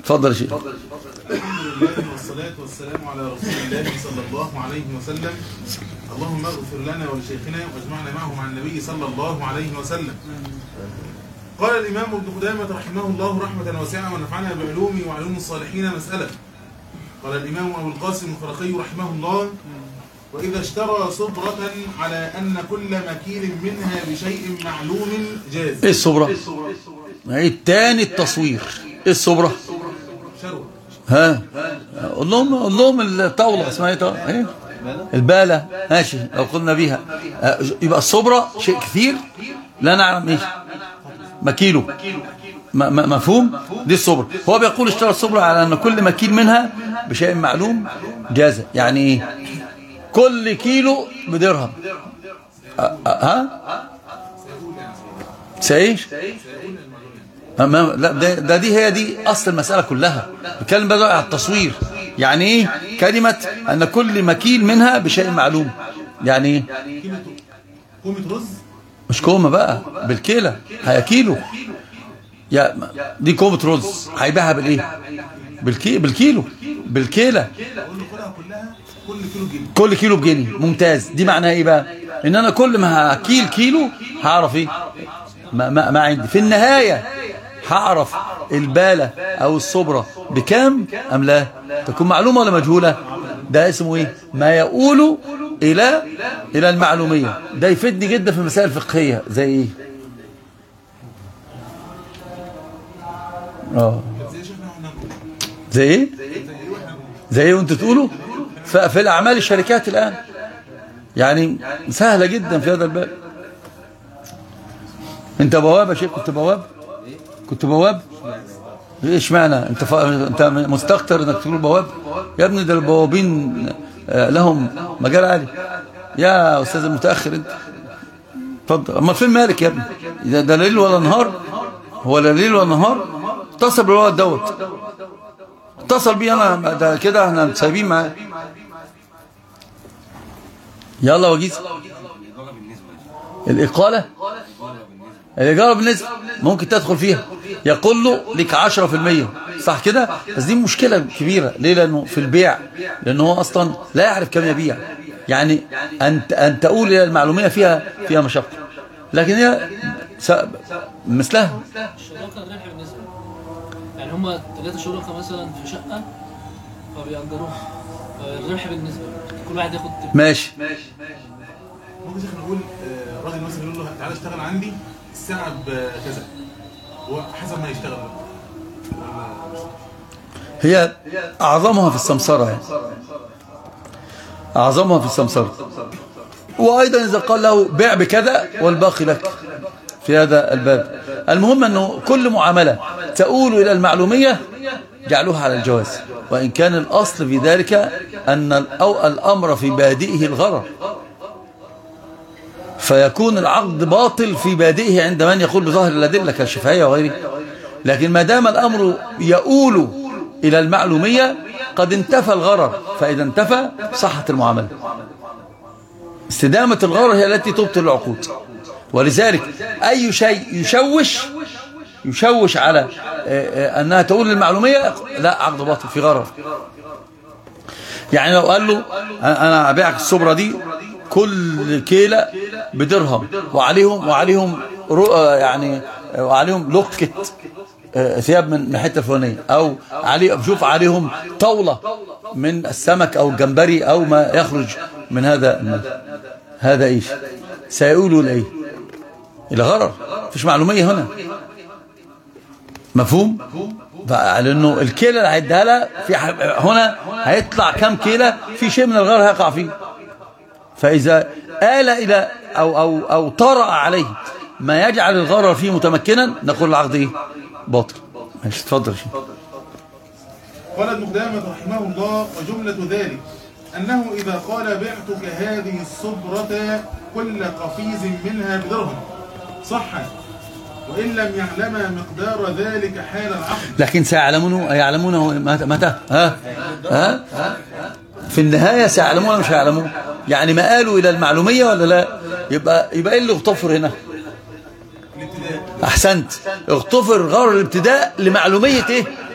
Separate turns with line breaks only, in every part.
اتفضل يا شيخ
الحمد لله والصلاة والسلام على رسول الله صلى الله عليه وسلم اللهم اغفر لنا ولشيخنا واجمعنا معه مع النبي صلى الله عليه وسلم قال الإمام ابن قدامة رحمه الله رحمة واسعة ونفعنا بعلومه وعلوم الصالحين مسألة قال الإمام أبو القاسم الخرقي رحمه الله وإذا اشترى صبرة على أن كل مكيل منها بشيء معلوم جاز
ايه الصبرة ايه تاني التصوير ايه الصبرة
شروة
ها قول لهم قول لهم الطاولة اسمها ايه طاولة؟ ايه البالة ماشي لو قلنا بيها آه، يبقى الصبرة شيء كثير لا نعلم ايش مكيلو م- م- مفهوم دي الصبرة هو بيقول اشترى الصبرة على ان كل مكيل منها بشيء معلوم جاز يعني ايه كل كيلو بدرهم آه، آه، ها سايش أما لا ده, ده دي هي دي اصل المساله كلها بتكلم بقى على التصوير يعني ايه كلمه ان كل مكيل منها بشيء معلوم يعني ايه
كومة رز
مش كومه بقى بالكيله هي كيلو يا دي كومه رز هيبيعها بالايه بالكي بالكيلو بالكيله
أقول له خدها كلها كل كيلو جنيه
كل كيلو بجنيه ممتاز دي معناها ايه بقى ان انا كل ما هكيل كيلو هعرف ايه ما, ما, ما عندي في النهاية هعرف البالة او الصبرة بكام ام لا تكون معلومة ولا مجهولة ده اسمه ايه ما يقول الى الى المعلومية ده يفيدني جدا في المسائل الفقهية زي ايه اه
زي شيخنا احنا نقول
زي ايه زي ايه وانت تقولوا ف- في الاعمال الشركات الان يعني سهله جدا في هذا الباب انت بواب يا شيخ كنت بواب كنت بواب ايش معنى انت ف... انت مستكتر انك تقول بواب يا ابني ده البوابين آه، لهم مجال عالي يا استاذ المتاخر انت اتفضل اما فين مالك يا ابني ده, ده ليل ولا نهار هو لا ليل ولا نهار اتصل بالولد دوت اتصل بي انا ده كده احنا سايبين معاه يلا وجيز الإقالة الإيجار بالنسبة ممكن تدخل فيها يقول له لك 10% صح كده بس دي مشكلة كبيرة ليه لأنه في البيع لأنه هو أصلا لا يعرف كم يبيع يعني أن أن تقول إلى المعلومية فيها فيها مشقة لكن هي س- مثلها
الشراكة الربح بالنسبة يعني هما ثلاثة شركاء مثلا في شقة فبيأجروها الربح بالنسبة كل واحد ياخد
ماشي
ممكن شيخنا نقول آه، راجل مثلا يقول له تعالى اشتغل عندي الساعة بكذا هو حسب ما يشتغل بقى.
هي أعظمها في السمسرة يعني. أعظمها في السمسرة وأيضا إذا قال له بيع بكذا والباقي لك في هذا الباب المهم أنه كل معاملة تؤول إلى المعلومية جعلوها على الجواز وإن كان الأصل في ذلك أن أو الأمر في بادئه الغرر فيكون العقد باطل في بادئه عند من يقول بظاهر الأدلة كالشفعية وغيره لكن ما دام الأمر يؤول إلى المعلومية قد انتفى الغرر فإذا انتفى صحت المعاملة استدامة الغرر هي التي تبطل العقود ولذلك أي شيء يشوش يشوش على آه، آه، أنها تقول للمعلومية لا عقد باطل في غرر يعني لو قال له أنا أبيعك الصبرة دي كل كيلة بدرهم وعليهم وعليهم رو- آه، يعني آه، وعليهم لوكت آه، ثياب من من الحته الفلانيه او علي بشوف عليهم طاوله من السمك او الجمبري او ما يخرج من هذا الماء هذا ايش سيقولوا لايه الى غرر مفيش معلوميه هنا مفهوم لانه الكيله اللي هيديها لها في ح- هنا هيطلع كم كيله في شيء من الغرر هيقع فيه فإذا آل إلى أو, أو, أو طرأ عليه ما يجعل الغرر فيه متمكنا نقول العقد إيه باطل ماشي اتفضل يا شيخ.
قال ابن قدامة رحمه الله وجملة ذلك أنه إذا قال بعتك هذه الصبرة كل قفيز منها بدرهم صح وإن لم يعلم مقدار ذلك حال العقد
لكن سيعلمونه يعلمونه متى متى ها ها في النهاية سيعلمون مش هيعلمون يعني ما قالوا إلى المعلومية ولا لا يبقى يبقى إيه اللي اغتفر هنا
الابتداء
أحسنت اغتفر غرر الابتداء لمعلومية إيه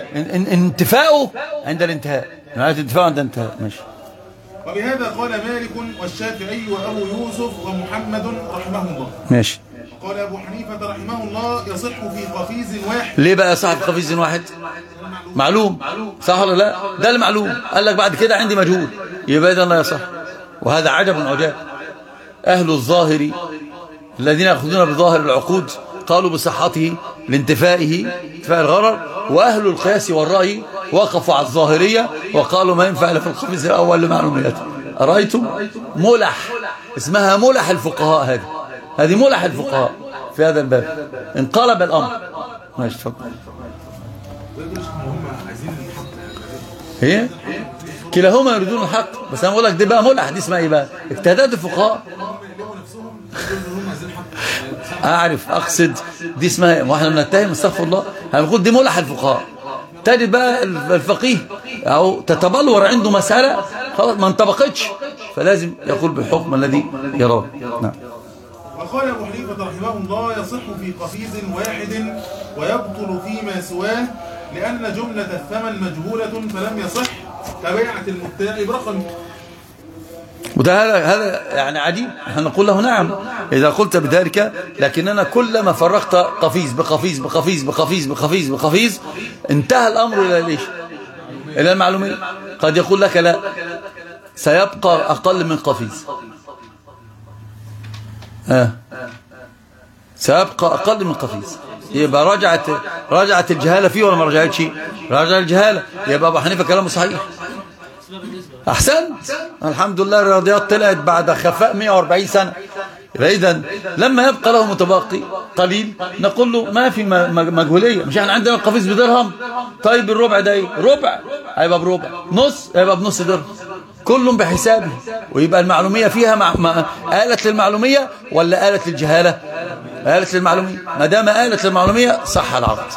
ان- ان- انتفاؤه عند الانتهاء نهاية انتفاؤه عند الانتهاء ماشي
وبهذا قال مالك والشافعي وأبو يوسف ومحمد رحمه الله
ماشي
قال أبو حنيفة رحمه الله يصح في قفيز واحد
ليه بقى صاحب قفيز واحد معلوم صح ولا لا ده المعلوم قال لك بعد كده عندي مجهول يبقى ده لا يصح وهذا عجب عجاب أهل الظاهر الذين يأخذون بظاهر العقود قالوا بصحته لانتفائه انتفاء الغرر وأهل القياس والرأي وقفوا على الظاهرية وقالوا ما ينفع إلا في الخميس الأول لمعلومياته أرأيتم ملح اسمها ملح الفقهاء هذه هذه ملح الفقهاء في هذا الباب انقلب الأمر ماشي تفضل
ويقول شيخ هم عايزين الحق
هي كلاهما يريدون الحق بس انا بقول لك دي بقى ملح دي اسمها ايه بقى اجتهادات الفقهاء
يلاقوا نفسهم يقولوا هم عايزين الحق
اعرف اقصد دي اسمها ايه واحنا بنتهم استغفر الله انا بقول دي ملح الفقهاء تجد بقى الفقيه او تتبلور عنده مسألة خلاص ما انطبقتش فلازم يقول بالحكم الذي يراه نعم
وقال أبو حنيفة رحمه الله يصح في قفيز واحد ويبطل فيما سواه لأن جملة الثمن مجهولة فلم يصح كبيعة المبتاع برقم
وده هذا هذا يعني عجيب احنا نقول له نعم إذا قلت بذلك لكننا كلما فرقت قفيز بقفيز بقفيز بقفيز بقفيز بقفيز انتهى الأمر إلى ليش إلى المعلومية قد يقول لك لا سيبقى أقل من قفيز آه. سيبقى أقل من قفيز يبقى رجعت رجعت الجهالة فيه ولا ما رجعتش رجع الجهالة يبقى أبو حنيفة كلامه صحيح
اسمها بالنسبة
احسن الحمد لله الرياضيات طلعت بعد خفاء 140 سنة فاذا لما يبقى له متبقي قليل نقول له ما في م- م- مجهولية مش احنا عندنا القفيز بدرهم طيب الربع ده ايه ربع هيبقى بربع نص هيبقى بنص درهم كل بحسابه ويبقى المعلومية فيها مع... مع... آلت للمعلومية ولا آلت للجهالة آلت للمعلومية ما دام آلت للمعلومية صح العقد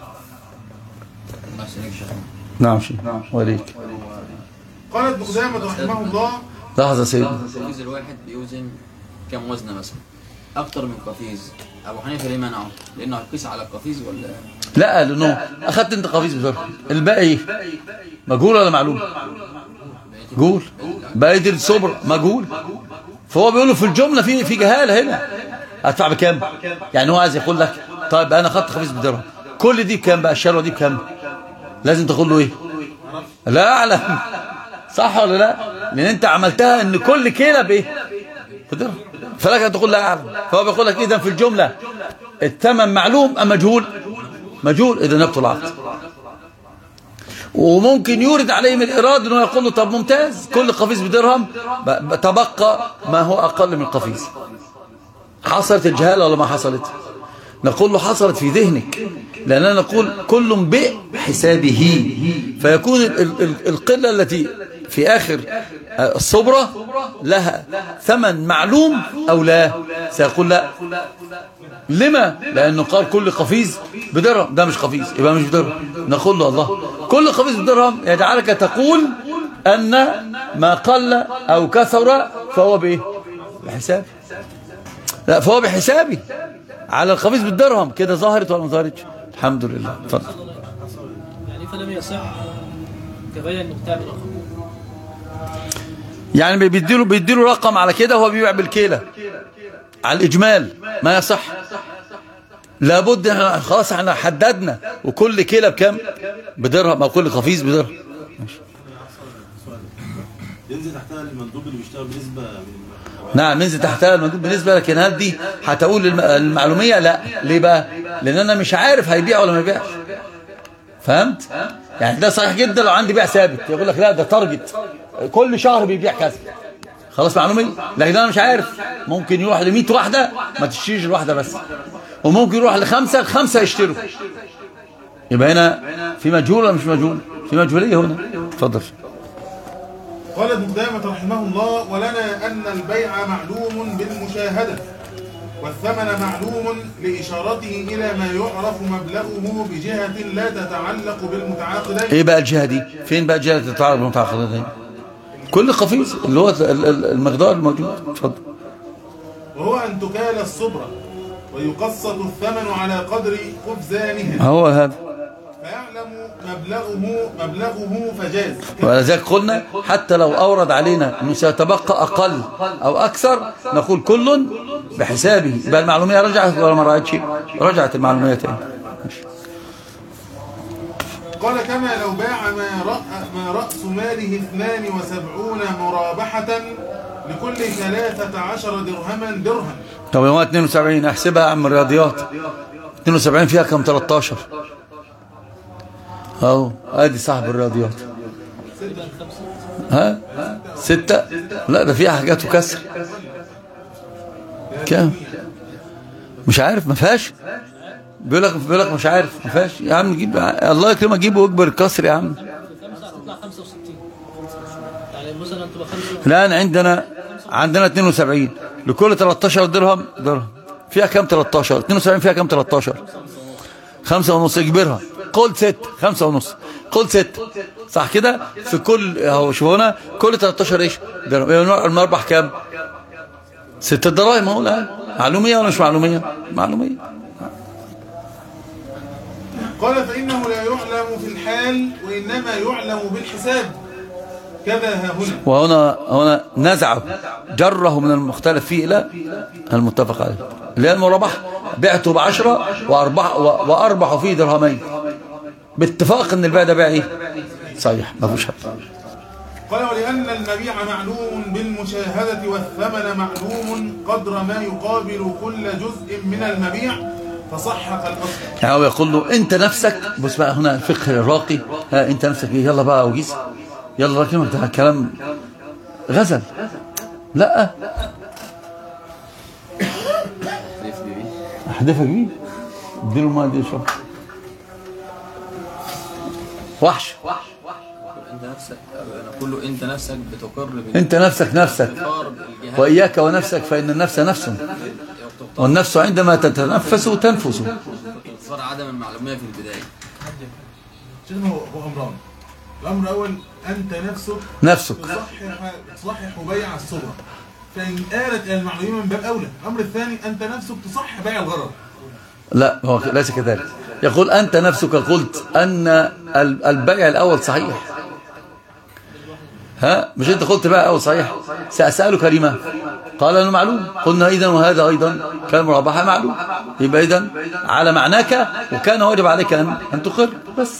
نعم شيء وليك
قال ابن قدامة رحمه الله
لحظة سيدنا
القفيز الواحد بيوزن كم وزنه مثلا اكتر من قفيز ابو حنيفه ليه منعه لانه هيقيس على القفيز ولا
لا لانه اخذت انت قفيز بزرع الباقي ايه مجهول ولا معلوم جول باقي الصبر مجهول فهو بيقول له في الجمله في في جهاله هنا ادفع بكام يعني هو عايز يقول لك طيب انا اخذت خميس بدرهم كل دي بكام بقى الشروه دي بكام لازم تقول له ايه لا اعلم صح ولا لا لان انت عملتها ان كل كيله بايه بدرهم فلك ان تقول لا اعلم فهو بيقول لك اذا في الجمله الثمن معلوم ام مجهول مجهول اذا نبطل العقد وممكن يورد عليه من الإراد أنه يقول له طب ممتاز كل قفيز بدرهم ب- ب- تبقى ما هو أقل من قفيز حصلت الجهالة ولا ما حصلت نقول له حصلت في ذهنك لأننا نقول كل بحسابه فيكون ال- ال- ال- القلة التي في آخر الصبرة لها ثمن معلوم أو لا سيقول لا لما لأنه قال كل قفيز بدرهم ده مش قفيز يبقى مش بدرهم نقول له الله كل قفيز بدرهم يجعلك تقول أن ما قل أو كثر فهو بإيه بحسابه لا فهو بحسابي على القفيز بالدرهم كده ظهرت ولا ما ظهرتش الحمد لله اتفضل
يعني فلم يصح كبيع المبتاع برقم
يعني بيديله بيديله رقم على كده وهو بيبيع بالكيلة على الإجمال ما يصح لابد احنا خلاص احنا حددنا وكل كيلة بكام بدرهم او كل قفيز بدرهم
ينزل تحتها المندوب اللي بيشتغل بنسبة من
نعم ننزل تحتها المندوب بالنسبة لكن هل دي هتقول للم- المعلومية لا ليه بقى لان انا مش عارف هيبيع ولا ما يبيعش فهمت يعني ده صحيح جدا لو عندي بيع ثابت يقول لك لا ده تارجت كل شهر بيبيع كذا خلاص معلومية لكن انا مش عارف ممكن يروح ل 100 واحدة ما تشتريش الواحدة بس وممكن يروح لخمسة الخمسة يشتروا يبقى هنا في مجهول ولا مش مجهول في مجهولية هنا اتفضل
قال ابن قدامة رحمه الله ولنا أن البيع معلوم بالمشاهدة والثمن معلوم لإشارته إلى ما يعرف مبلغه بجهة لا تتعلق بالمتعاقدين
ايه بقى الجهة دي فين بقى الجهة اللي تتعرض بالمتعاقدين كل قفيز اللي هو ال- ال- المقدار الموجود اتفضل
وهو أن تكال الصبرة ويقسط الثمن على قدر خبزانها
هو هذا
فيعلم مبلغه مبلغه فجاز
ولذلك قلنا حتى لو أورد علينا أنه سيتبقى أقل أو أكثر نقول كل بحسابه يبقى المعلومية رجعت ولا ما رجعتش رجعت المعلومية تاني
قال كما لو باع ما, رأ- ما رأس ماله اثنان وسبعون مرابحة لكل ثلاثة عشر درهما درهم
طب يوم 72 احسبها يا عم الرياضيات 72 فيها كم 13 اهو ادي صاحب الرياضيات ها ستة لا ده فيها حاجات وكسر كام مش عارف ما فيهاش بيقول لك بيقول لك مش عارف ما فيهاش يا عم جيب الله يكرمك جيب واجبر الكسر يا عم
خمسة هتطلع 65 يعني مثلا تبقى 5
الآن عندنا عندنا 72 لكل 13 درهم درهم فيها كم 13 72 فيها كم 13 خمسة ونص اجبرها قول ست خمسة ونص قول ست صح كده في كل اهو شوف هنا كل 13 ايش درهم يبقى المربح كام ست دراهم اهو الآن معلومية ولا مش معلومية معلومية
قال فإنه لا يعلم في الحال وإنما يعلم بالحساب كذا ها هنا
وهنا هنا نزعه جره من المختلف فيه إلى المتفق عليه اللي هي المرابحة بعته بعشرة وأربح وأربح فيه درهمين باتفاق ان البيع ده بيع ايه صحيح ما فيش حد
قال ولأن المبيع معلوم بالمشاهدة والثمن معلوم قدر ما يقابل كل جزء من المبيع فصحح الأصل
يعني هو يقول له انت نفسك بص بقى هنا الفقه الراقي ها انت نفسك ايه يلا بقى وجيز يلا كلمة ده كلام غزل لا
ليف بيبي
احدفك بيه اديله الماء دي شوف وحش
انت نفسك انا كله انت نفسك بتقر بال-
انت نفسك نفسك
بتقر بالجهاد
واياك ونفسك فان النفس نفس والنفس عندما تتنفس تنفس
صار عدم المعلوميه في البدايه
شنو هو هو أمران الأمر الأول أنت نفسك
نفسك
تصحح تصحح بيع الصورة فإن آلت إلى المعلومين من باب أولى الأمر الثاني أنت نفسك تصحح بيع الغرض
لا هو ليس كذلك يقول أنت نفسك قلت أن ال- البيع الأول صحيح ها مش أنت قلت بقى أول صحيح سأسألك لما قال أنه معلوم قلنا إذا وهذا أيضا كان مرابحة معلوم يبقى إذا على معناك وكان واجب عليك أن, أن تقر بس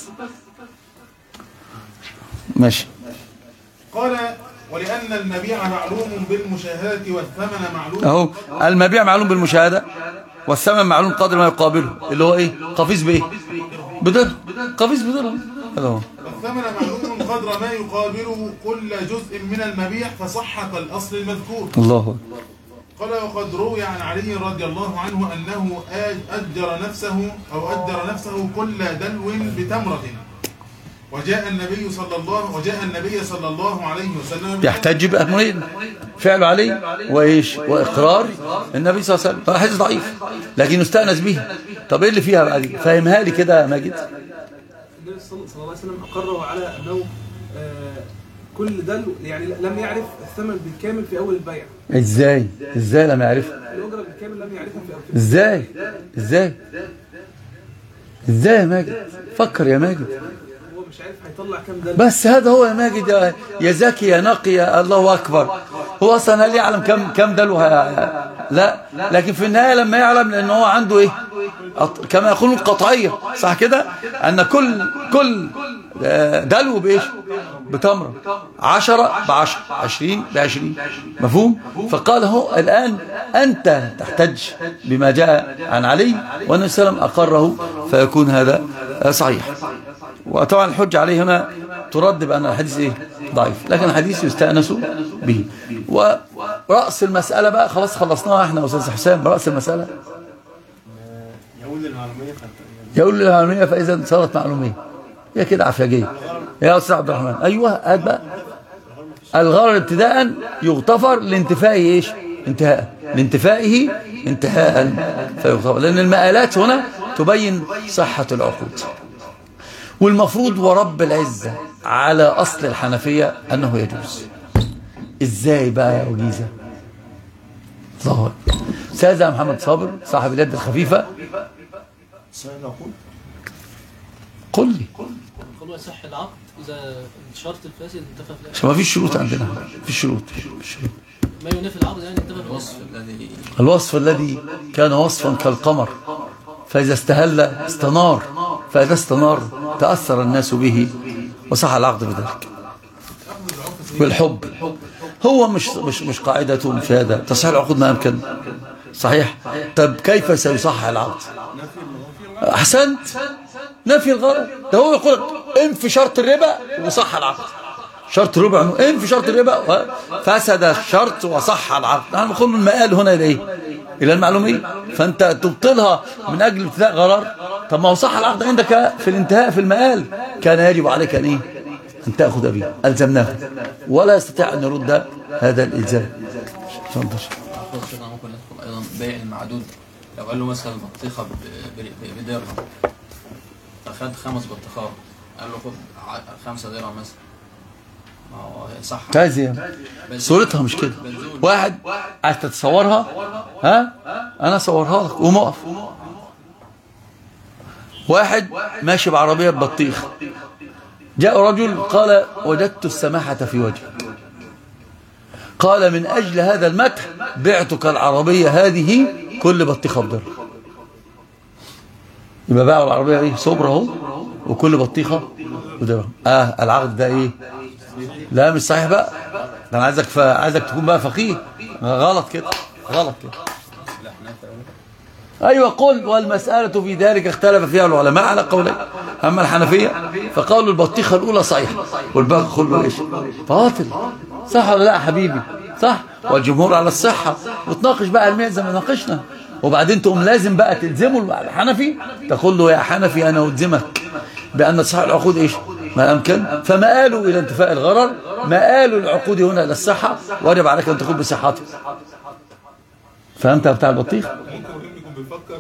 ماشي
قال ولأن المبيع معلوم بالمشاهدة والثمن معلوم
أهو المبيع معلوم بالمشاهدة والثمن معلوم قدر ما يقابله اللي هو إيه قفيز بإيه بدرهم قفيز بدرهم هذا هو
والثمن معلوم قدر ما يقابله كل جزء من المبيع فصحح الأصل المذكور
الله أكبر
قال وقد روي عن علي رضي الله عنه أنه آج- أجر نفسه أو أجر نفسه كل دلو بتمرة وجاء النبي صلى الله وجاء النبي صلى الله عليه وسلم
يحتج بأمرين فعل عليه وإيش وإقرار النبي صلى الله عليه وسلم حديث ضعيف لكن يستأنس به طب إيه اللي فيها بقى دي فهمها لي كده يا ماجد
النبي صلى الله عليه وسلم أقره على أنه آه، كل دلو يعني لم يعرف الثمن بالكامل في أول البيع
إزاي إزاي لما يعرفها
الأجرة بالكامل لم يعرفها في أول
إزاي إزاي إزاي يا ماجد فكر يا ماجد
هو مش عارف هيطلع كام دلو
بس هذا هو يا ماجد يا- يا زكي يا نقي يا الله أكبر هو أصلا هل يعلم كم كم دلو ه- لا لكن في النهاية لما يعلم لأن هو عنده إيه أط- كما يقولون القطعية صح كده أن كل كل آه، دلو بإيش بتمرة عشرة بعشرة عشرين بعشرين مفهوم فقال هو الآن أنت تحتج بما جاء عن علي والنبي صلى الله عليه وسلم أقره فيكون هذا آه، صحيح وطبعا الحجة عليه هنا ترد بأن الحديث إيه ضعيف لكن الحديث يستأنس به ورأس المسألة بقى خلاص خلصناها احنا أستاذ حسام رأس المسألة
يقول المعلومية
يقول لي المعلومية فإذا صارت معلومية هي كده عفياجية يا أستاذ عبد الرحمن أيوه هات بقى الغرض ابتداء يغتفر لانتفائه إيش انتهاء لانتفائه انتهاء فيغتفر لأن المآلات هنا تبين صحة العقود والمفروض ورب العزة على أصل الحنفية أنه يجوز إزاي بقى يا وجيزة الله أكبر أستاذ محمد صابر صاحب اليد الخفيفة
صحيح العقود
قل لي
قالوا يصح العقد اذا الشرط الفاسد انتفى في
عشان ما فيش شروط عندنا في شروط في شروط
ما ينافي العقد يعني انتفى في
الوصف الذي
الوصف الذي كان وصفا كالقمر فإذا استهل استنار فإذا استنار تأثر الناس به وصح العقد بذلك بالحب هو مش مش مش قاعدته مش هذا تصحيح العقود ما أمكن صحيح طب كيف سيصحح العقد أحسنت نفي الغرض ده هو يقول لك انفي شرط الربا وصح العقد شرط الربع انفي شرط الربا فسد الشرط وصح العقد نحن نقول المآل هنا إلى إيه إلى المعلومية فأنت تبطلها من أجل ابتلاء غرار طب ما هو صح العقد عندك في الانتهاء في المآل كان يجب عليك أن إيه أن تأخذ به ألزمناه ولا يستطيع أن يرد هذا الإلزام تفضل
أعتقد كده ممكن ندخل أيضا بيع المعدود لو قال له مثلا بطيخة ب- ب- ب- بدرهم فخد خمس بطيخات قال له خد ع- خمسة درهم مثلا ما هو صح
عايز ايه
بس-
صورتها مش كده
بنزول.
واحد عايز تتصورها ها انا اصورها لك قوم اقف واحد ماشي بعربيه ببطيخ جاء رجل قال وجدت السماحه في وجهك قال من اجل هذا المدح بعتك العربيه هذه كل بطيخه بدرهم يبقى باعوا العربيه ايه صبر اهو وكل بطيخه بدرهم اه العقد ده ايه لا مش صحيح بقى ده انا عايزك ف... عايزك تكون بقى فقيه غلط كده غلط كده ايوه قل والمساله في ذلك اختلف فيها العلماء على قولين اما الحنفيه فقالوا البطيخه الاولى صحيحه والباقي كله ايش باطل صح ولا لا يا حبيبي صح والجمهور على الصحه وتناقش بقى علميا زي ما ناقشنا وبعدين تقوم لازم بقى تلزمه الحنفي تقول له يا حنفي انا الزمك بان صحه العقود ايش ما امكن فمآلوا الى انتفاء الغرر مآل العقود هنا الى الصحه واجب عليك ان تقول بصحته فهمت يا بتاع البطيخ
ممكن الراجل يكون بيفكر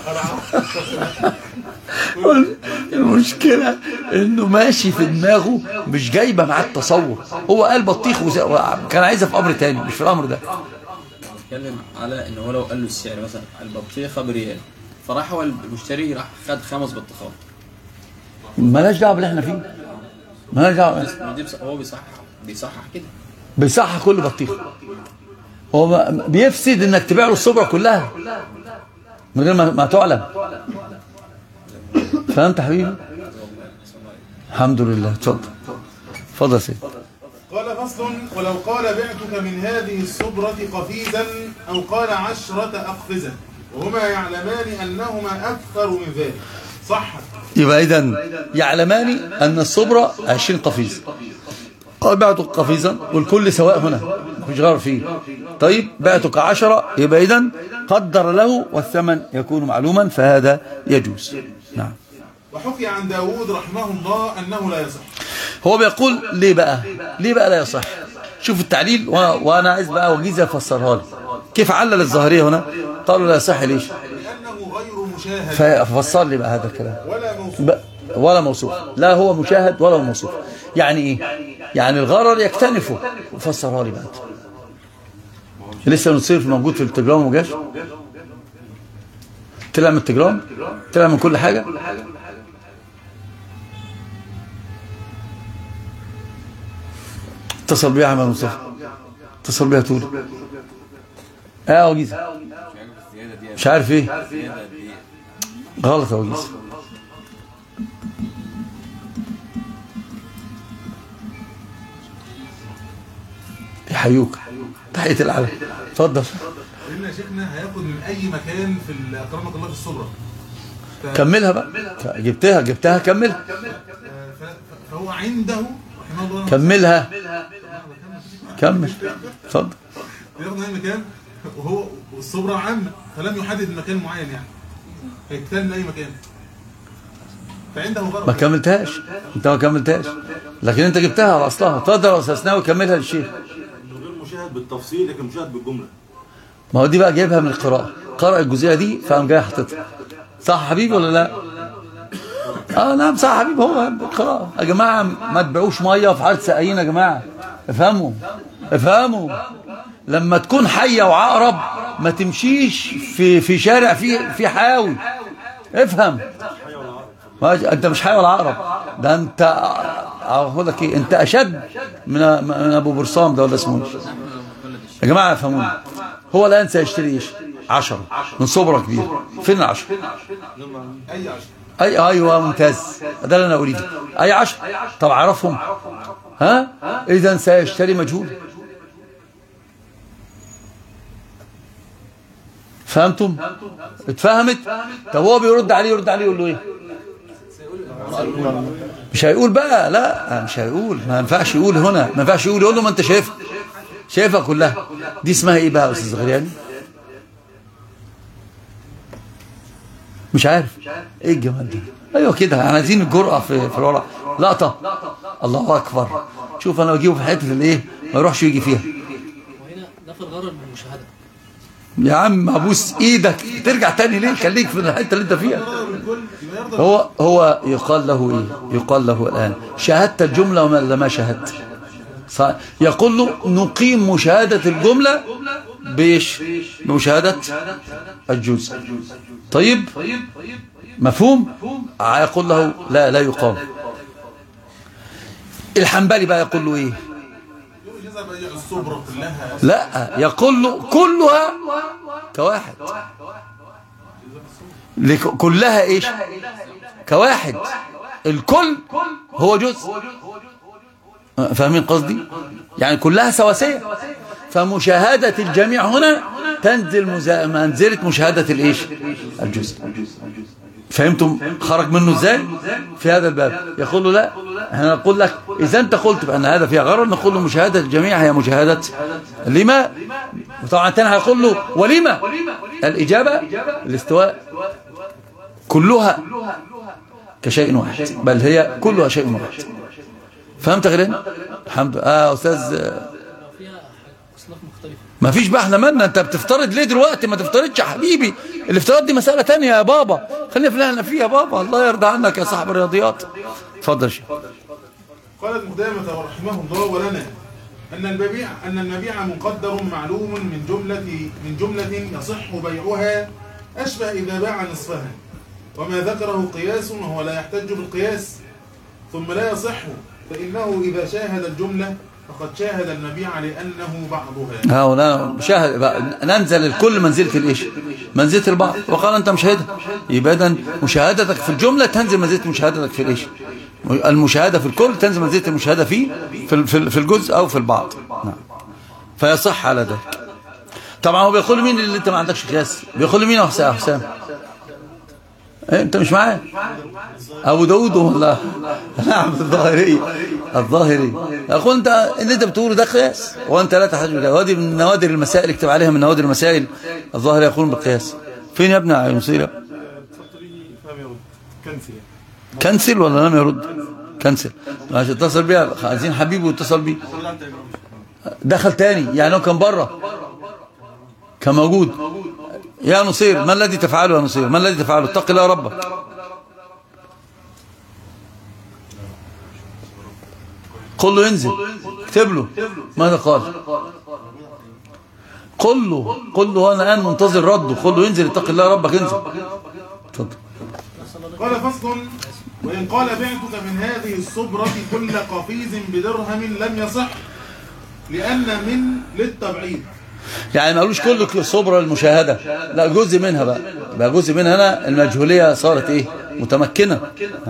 المشكلة انه ماشي في دماغه مش جايبة معاه التصور هو قال بطيخ وز... كان عايزها في امر تاني مش في الامر ده
بيتكلم على ان هو لو قال له السعر مثلا البطيخه بريال فراح هو المشتري راح خد خمس بطيخات
مالهاش دعوه باللي احنا فيه مالهاش دعوه
بس دي بص- هو بيصحح بيصحح كده
بيصح كل بطيخ هو ما- بيفسد انك تبيع له الصبع كلها من غير ما, ما تعلم فهمت يا حبيبي الحمد لله اتفضل اتفضل يا سيدي
قال فصل ولو قال بعتك من هذه الصبرة قفيزا أو قال عشرة أقفزة وهما يعلمان أنهما أكثر من ذلك صحت
يبقى اذا يعلمان ان الصبرة 20 قفيز قال بعتك قفيزا والكل سواء هنا مفيش غير فيه طيب بعتك عشرة يبقى اذا قدر له والثمن يكون معلوما فهذا يجوز نعم
وحكي عن داود رحمه الله أنه لا يصح
هو بيقول ليه بقى ليه بقى لا يصح شوف التعليل و... وانا عايز بقى وجيزه افسرها لي كيف علل الظاهريه هنا قالوا لا يصح ليش
لأنه غير مشاهد
ففسر لي بقى هذا الكلام
ولا موصوف
ب... ولا موصوف لا هو مشاهد ولا هو موصوف يعني ايه يعني الغرر يكتنفه فسرها لي بقى لسه نصير موجود في التليجرام وما جاش طلع من التليجرام طلع من كل حاجه اتصل بيها احمد مصطفى اتصل بيها تقول اه وجيزه مش عارف ايه غلط يا وجيزه يحيوك تحية العالم اتفضل
لأن يا شيخنا هياخد من أي مكان في ال- أكرمك الله في الصبرة ف-
كملها بقى جبتها جبتها كملها
ف- ف- فهو عنده رحمه الله
كملها كمل اتفضل
ياخد من أي مكان وهو والصبرة عامة فلم يحدد مكان معين يعني هيتكلم من أي مكان فعنده
ما
غرض
كملتهاش انت ما كملتهاش لكن انت جبتها على اصلها اتفضل يا استاذ سناوي كملها للشيخ
انه غير مشاهد بالتفصيل لكن مشاهد بالجمله
ما هو دي بقى جايبها من القراءة قرأ الجزئية دي فقام جاي حاططها صح يا حبيبي ولا لا اه نعم صح يا حبيبي هو القراءة يا جماعة ما تبيعوش مية في حالة سقايين يا جماعة افهموا افهموا لما تكون حية وعقرب ما تمشيش في في شارع فيه في حاوي افهم ما انت مش حي ولا عقرب ده انت اقول لك ايه انت اشد من من ابو برصام ده ولا اسمه ايه يا جماعه افهموني هو الان سيشتري ايش 10 من صبره كبير فين العشرة
اي عشر
اي ايوه ممتاز ده اللي انا اريده اي 10 طب اعرفهم ها اذا سيشتري مجهول فهمتم اتفهمت طب هو بيرد عليه يرد عليه يقول له ايه مش هيقول بقى لا مش هيقول ما ينفعش يقول هنا ما ينفعش يقول يقول له ما انت شايفها شايفها كلها دي اسمها ايه بقى يا استاذ غرياني مش عارف ايه الجمال ده ايوه كده احنا عايزين الجرأة في في الورق لقطة الله اكبر شوف انا بجيبه في حته الايه ما يروحش يجي فيها
وهنا نفى الغرض من المشاهده
يا عم ابوس ايدك ترجع تاني ليه خليك في الحته اللي انت فيها
الكل يبقى يرضى
هو هو يقال له ايه يقال له الان شاهدت الجمله ولا ما شاهدت صح يقول له نقيم مشاهده الجمله بايش بمشاهده الجزء طيب مفهوم يقول له لا لا يقام الحنبلي بقى يقول له ايه
يظهر بقى الصبرة كلها
لا يقول له كلها كواحد لك- كلها ايش كواحد الكل هو جزء فاهمين قصدي يعني كلها سواسية فمشاهدة الجميع هنا تنزل مزا- منزلة مشاهدة الايش الجزء فهمتم خرج منه ازاي في هذا الباب يقول له لا احنا نقول لك اذا انت قلت بان هذا فيها غرض نقول له مشاهده الجميع هي مشاهده لما وطبعا تاني هيقول له ولما الاجابه الاستواء كلها كشيء واحد بل هي كلها شيء واحد فهمت يا غيرين الحمد لله اه استاذ آه،
فيها اصناف مختلفه
ما فيش بقى احنا مالنا انت بتفترض ليه دلوقتي ما تفترضش يا حبيبي الافتراض دي مسألة تانية يا بابا خلينا في اللي احنا فيها يا بابا الله يرضى عنك يا صاحب الرياضيات اتفضل يا شيخ
قالت مدامة رحمه الله ولنا أن المبيع أن المبيع مقدر معلوم من جملة من جملة يصح بيعها أشبه إذا باع نصفها وما ذكره قياس وهو لا يحتج بالقياس ثم لا يصح فإنه إذا شاهد الجملة فقد شاهد المبيع لأنه بعضها
ها ولا شاهد بقى ننزل الكل منزلة الايش منزلة البعض وقال انت مشاهدة يبقى اذا مشاهدتك في الجملة تنزل منزلة مشاهدتك في الايش المشاهدة في الكل تنزل منزلة المشاهدة في في في- في الجزء او في البعض نعم فيصح على ذلك طبعا هو بيقول مين اللي انت ما عندكش قياس بيقول مين يا حسام حسام إيه انت مش معاه ابو داود ولا نعم الظاهري الظاهري اقول انت اللي انت بتقوله ده قياس وانت لا تحتاج الى وادي من نوادر المسائل اكتب عليها من نوادر المسائل الظاهر يقولون بالقياس فين يا ابني يا مصيرة
الفطري فهم يرد كنسل يعني
كنسل ولا لم يرد كنسل ماشي اتصل بيها عايزين حبيبه يتصل بيه دخل تاني يعني هو كان بره كان موجود يا نصير ما الذي تفعله يا نصير ما الذي تفعله اتق الله ربك قل له ينزل اكتب له ماذا قال قل له قل له انا الان منتظر رده قل له ينزل اتق الله ربك انزل اتفضل
قال فصل وإن قال بعتك من هذه الصبرة كل قفيز بدرهم لم يصح لأن من للتبعيد
يعني ما قالوش كل صبرة المشاهدة لا جزء منها بقى بقى جزء منها هنا المجهولية صارت ايه متمكنة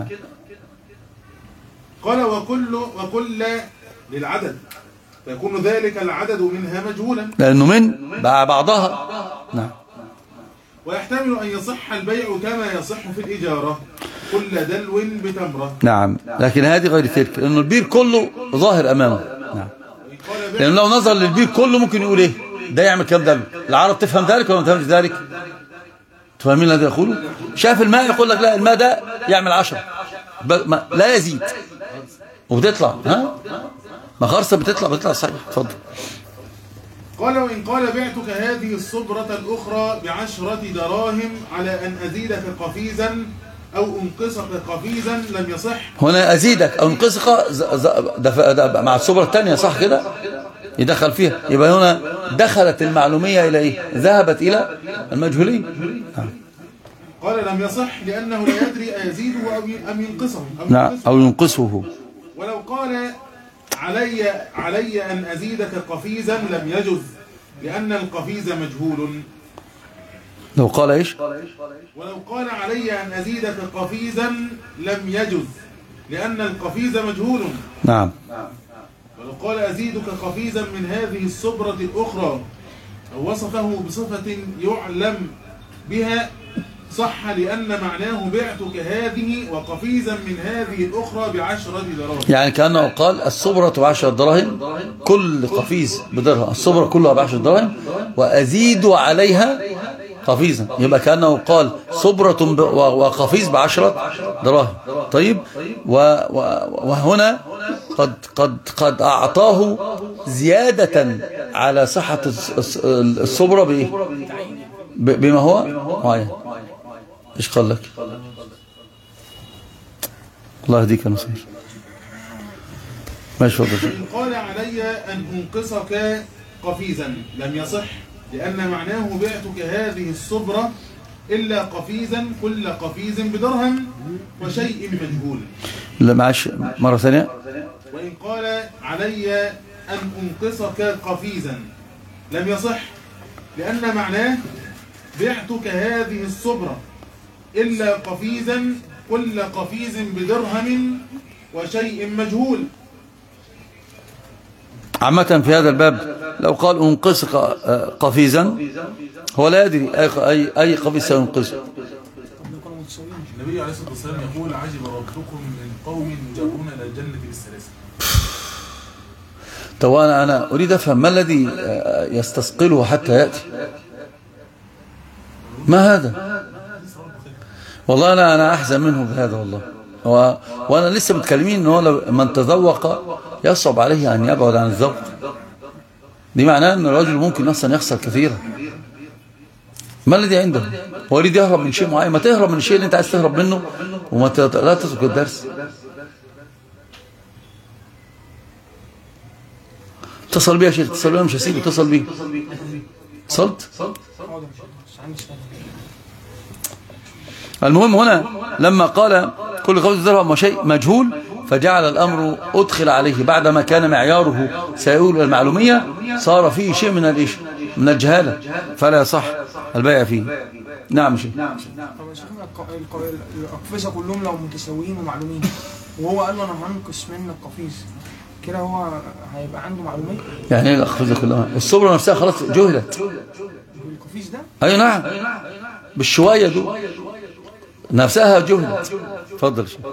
قال وكل وكل للعدد فيكون ذلك العدد منها مجهولا
لأنه من بقى بعضها نعم
ويحتمل أن يصح البيع كما يصح في الإجارة كل دلو بتمرة
نعم لكن هذه غير تلك لأنه البير كله ظاهر أمامه نعم
قال بيع
لأنه لو نظر للبير كله ممكن يقول ايه ده يعمل كام دلو العرب تفهم ذلك ولا ما تفهمش ذلك تفهمين الذي يقوله شاف الماء يقول لك لا الماء ده يعمل عشرة ب- ما- لا يزيد وبتطلع ها ما خرصة بتطلع بتطلع صحيح اتفضل
قال وإن قال بعتك هذه الصبرة الأخرى بعشرة دراهم على أن أزيدك قفيزا أو أنقصك قفيزا لم يصح
هنا أزيدك أو انقصك ز- ز- ده ده مع الصبرة الثانية صح كده يدخل فيها يبقى هنا دخلت المعلومية إلى إيه ذهبت إلى المجهولية نعم.
قال لم يصح لأنه لا يدري أيزيده أو ي- أم ينقصه أو
نعم
ينقصه.
أو ينقصه
ولو قال علي علي أن أزيدك قفيزا لم يجز لأن القفيز مجهول
لو قال إيش
ولو قال علي أن أزيدك قفيزا لم يجز لأن القفيز مجهول
نعم
ولو قال أزيدك قفيزا من هذه الصبرة الأخرى أو وصفه بصفة يعلم بها صح لأن معناه بعتك هذه وقفيزا من هذه الأخرى بعشرة دراهم
يعني كأنه قال الصبرة بعشر دراهم كل قفيز بدرهم الصبرة كلها بعشر دراهم وأزيد عليها قفيزا يبقى كأنه قال صبرة ب- و- وقفيز بعشرة دراهم طيب و و وهنا قد قد قد أعطاه زيادة على صحة الص- الص- الصبرة بإيه ب- بما هو معين إيش قال لك الله يهديك يا نصير ماشي فضل
إن قال علي أن أنقصك قفيزا لم يصح لأن معناه بعتك هذه الصبرة إلا قفيزا كل قفيز بدرهم وشيء مجهول
لا معلش مرة ثانية
وإن قال علي أن أنقصك قفيزا لم يصح لأن معناه بعتك هذه الصبرة إلا قفيزا كل قفيز بدرهم وشيء مجهول
عامة في هذا الباب لو قال أنقذك آه، قفيزا هو لا يدري أي أي أي قفيز سينقذه
النبي عليه الصلاة والسلام يقول عجب ربكم من قوم يجرون إلى الجنة بالسلاسل
طب أنا أنا أريد أفهم ما الذي آه، يستثقله حتى يأتي ما هذا والله أنا أنا أحزن منه بهذا والله و... وأنا لسه متكلمين إن هو لو من تذوق يصعب عليه أن يبعد عن الذوق دي معناه أن الرجل ممكن أصلا يخسر كثيرا ما الذي عنده هو يريد يهرب من شيء معين ما تهرب من الشيء اللي أنت عايز تهرب منه وما ت... لا تترك الدرس اتصل بيه يا شيخ اتصل بيه مش هسيبه اتصل بيه اتصلت المهم هنا لما قال كل قول درهم وشيء مجهول فجعل الأمر أدخل عليه بعدما كان معياره سيقول المعلومية صار فيه شيء من الإيش من الجهالة فلا يصح البيع فيه نعم شيء
طب يا شيخنا الق- الق- الأقفزة كلهم لو متساويين ومعلومين وهو قال له أنا هنقص منك قفيز كده هو هيبقى عنده معلومات
يعني ايه الأخذ كلها الصبرة نفسها خلاص جهلت
بالقفيز ده
أي نعم بالشوية دول نفسها جهلت اتفضل شيخ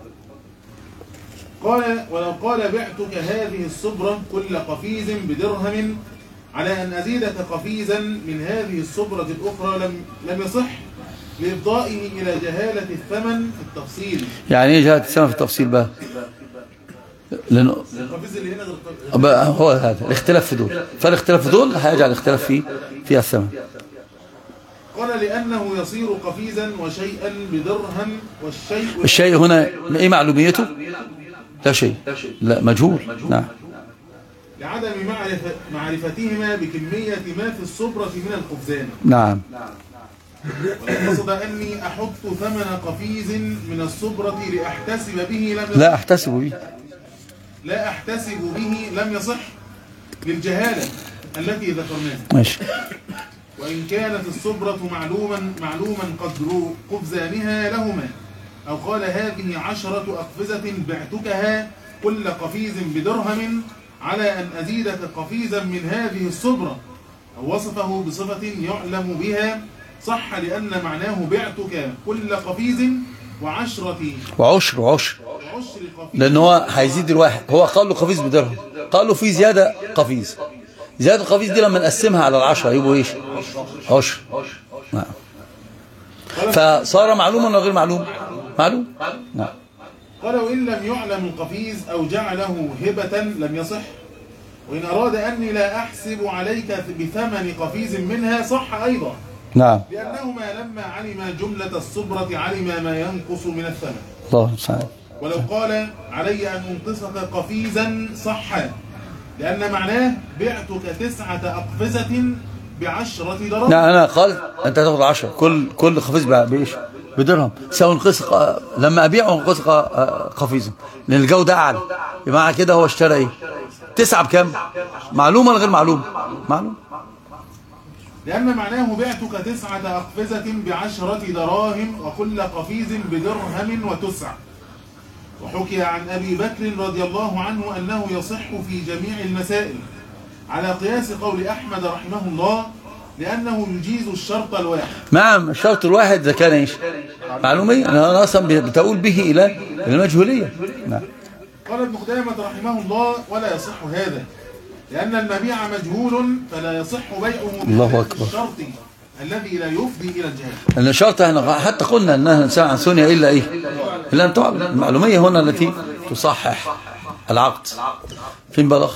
قال ولو قال بعتك هذه الصبرة كل قفيز بدرهم على أن أزيدك قفيزا من هذه الصبرة الأخرى لم لم يصح لإفضائه إلى جهالة الثمن في التفصيل
يعني ايه جهة السماء في التفصيل بقى لأنه
القفيز اللي هنا غير القفيز-
بقى هو هذا الاختلاف في دول فالاختلاف في دول هيجعل الاختلاف في في الثمن
قال لأنه يصير قفيزا وشيئا بدرهم والشيء
الشيء هنا ايه معلوميته لا شيء لا مجهول نعم
لعدم معرفة معرفتهما بكمية ما في الصبرة من القفزان
نعم
ولو قصد أني أحط ثمن قفيز من الصبرة لأحتسب به لم يصح
لا احتسب به
لا أحتسب به لم يصح للجهالة التي ذكرناها
ماشي
وإن كانت الصبرة معلوما معلوما قدر قفزانها لهما أو قال هذه عشرة أقفزة بعتكها كل قفيز بدرهم على أن أزيدك قفيزا من هذه الصبرة أو وصفه بصفة يعلم بها صح لأن معناه بعتك كل قفيز وعشرة
وعشر وعشر
وعشر قفيز
لان هو هيزيد الواحد هو قال له قفيز بدرهم قال له في زيادة قفيز زيادة القفيز دي لما نقسمها على العشرة يبقوا ايش عشر نعم فصار معلوما ولا غير معلوم معلوم نعم
قال وإن لم يعلم القفيز أو جعله هبة لم يصح وإن أراد أني لا أحسب عليك بثمن قفيز منها صح أيضا
نعم
لأنهما لما علم جملة الصبرة علم ما ينقص من الثمن
الله المستعان
ولو قال علي أن أنقصك قفيزا صح لأن معناه بعتك تسعة أقفزة بعشرة دراهم
لا انا قال انت هتاخد 10 كل كل قفيز بقى بايش بدرهم سواء انقص ق- لما ابيعه انقص ق- قفيزا لان الجوده اعلى يبقى معنى كده هو اشترى ايه تسعة بكام معلومه ولا غير معلومه معلوم
لأن معناه بعتك تسعة أقفزة بعشرة دراهم وكل قفيز بدرهم وتسع وحكي عن أبي بكر رضي الله عنه أنه يصح في جميع المسائل على قياس قول أحمد رحمه الله لأنه يجيز الشرط الواحد
نعم الشرط الواحد اذا كان ايش معلوميه انا أنا اصلا بتقول به الى الى المجهوليه نعم
قال ابن قدامة رحمه الله ولا يصح هذا لأن المبيع مجهول فلا يصح بيعه
الله
بخلاف
أكبر.
الشرط الذي لا يفضي إلى الجهل
ان الشرط احنا حتى قلنا انها انسان عن سنيا الا ايه الا ان تعلم المعلوميه هنا التي تصحح العقد فين بلغ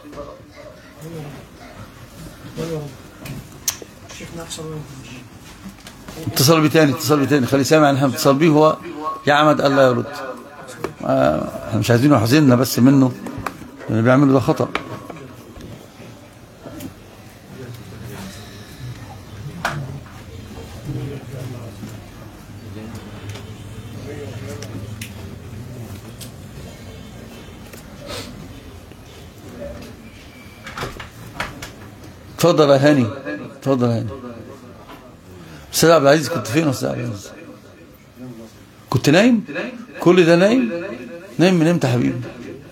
شيخنا احسن منكم
اتصل بي تاني اتصل بي تاني خلي سامع ان احنا اتصل بيه هو يعمد الا يرد آه، احنا مش عايزينه يحزننا بس منه اللي بيعمله ده خطأ اتفضل يا هاني اتفضل يا هاني استاذ عبد العزيز كنت فين يا استاذ عبد العزيز كنت نايم كل ده نايم نايم من امتى يا حبيبي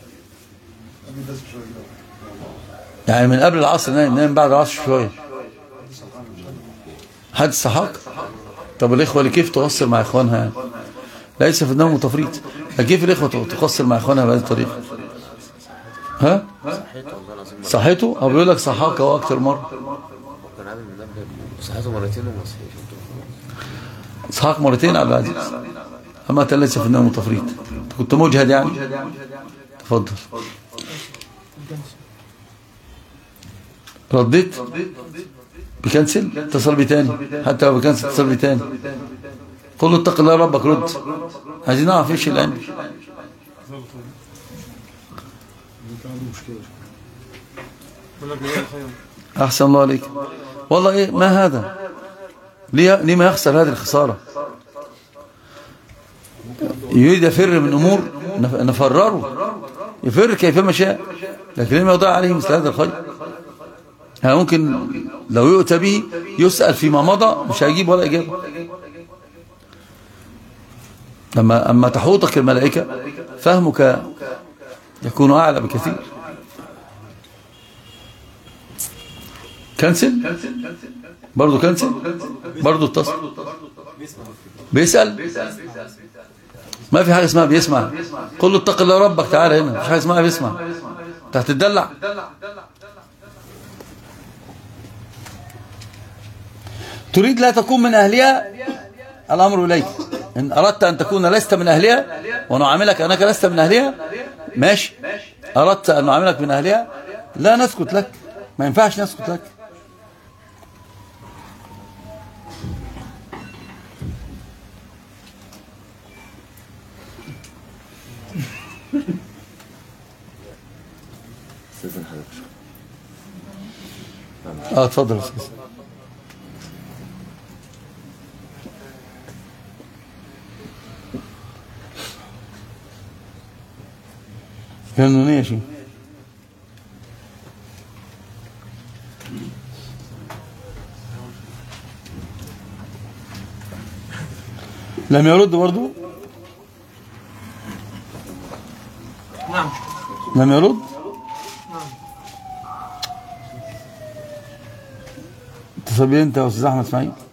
يعني من قبل العصر نايم نايم بعد العصر شويه حد صحاك طب الاخوه اللي كيف تقصر مع اخوانها يعني ليس في النوم تفريط كيف الاخوه تقصر مع اخوانها بهذه الطريقه ها صحيته او بيقول لك صحاك هو اكتر مره
كان عامل منبه صحته مرتين وما صحيش
صحاك مرتين عبد العزيز اما انت ليس في النوم تفريط أنت كنت مجهد يعني تفضل رديت بكنسل اتصل بي تاني حتى لو بكنسل اتصل بي تاني قل له اتق الله ربك رد عايزين نعرف ايش اللي عندي احسن الله عليك والله ايه ما هذا ليه ليه ما يخسر هذه الخساره يريد يفر من امور نف- نفرره يفر كيفما شاء لكن لما يضيع عليه مثل هذا الخير يعني ممكن لو يؤتى به يسأل فيما مضى مش هيجيب ولا إجابة لما أما تحوطك الملائكة فهمك يكون أعلى بكثير كنسل برضو كنسل برضو اتصل بيسأل ما في حاجة اسمها بيسمع قل له اتق الله ربك تعالى هنا مش حاجة اسمها بيسمع انت هتدلع تريد لا تكون من أهلها الأمر إليك إن أردت أن تكون لست من أهلها ونعاملك أنك لست من أهلها ماشي أردت أن نعاملك من أهلها لا نسكت لك ما ينفعش نسكت لك
استاذن حضرتك
اه اتفضل يا استاذ فهمني يا شيخ لم يرد برضو
نعم
لم يرد اتصل بي انت يا استاذ احمد اسماعيل